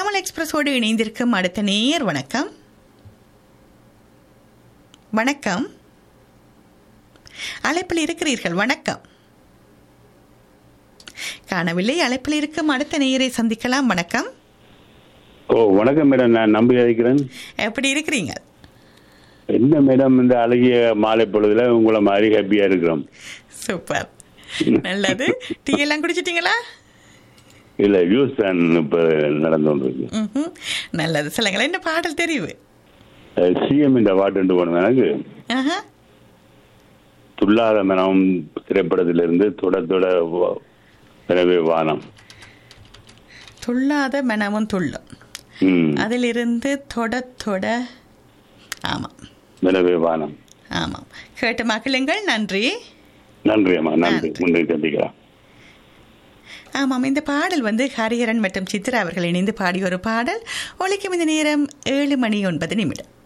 தமிழ் எக்ஸ்பிரஸோடு இணைந்திருக்கும் அடுத்த நேயர் வணக்கம் வணக்கம் அழைப்பில் இருக்கிறீர்கள் வணக்கம் காணவில்லை அழைப்பில் இருக்கும் அடுத்த நேயரை சந்திக்கலாம் வணக்கம் ஓ வணக்கம் மேடம் நான் நம்பி அழைக்கிறேன் எப்படி இருக்கிறீங்க என்ன மேடம் இந்த அழகிய மாலை பொழுதுல உங்களை மாதிரி ஹாப்பியா இருக்கிறோம் சூப்பர் நல்லது டீ எல்லாம் குடிச்சிட்டீங்களா இல்ல ஜூஸ் தான் இப்ப நடந்து கொண்டிருக்கு ம்ஹும். நல்லது சொல்லுங்களேன் என்ன பாடல் தெரிவு சிஎம் இந்த பாட்டு போகணும் எனக்கு ஆஹா துல்லாத மனம் திரைப்படத்திலிருந்து தொட தொட வ- எனவே வானம் துள்ளாத மனமும் துள்ளும் ம் அதிலிருந்து தொட தொட ஆமாம் எனவே வானம் ஆமாம் கேட்டு மகிழுங்கள் நன்றி நன்றி அம்மா நன்றி நன்றி. முன்னே சந்திக்கலாம் ஆமாம் இந்த பாடல் வந்து ஹரிஹரன் மற்றும் சித்ரா அவர்கள் இணைந்து பாடிய ஒரு பாடல் ஒலிக்கும் இந்த நேரம் ஏழு மணி ஒன்பது நிமிடம்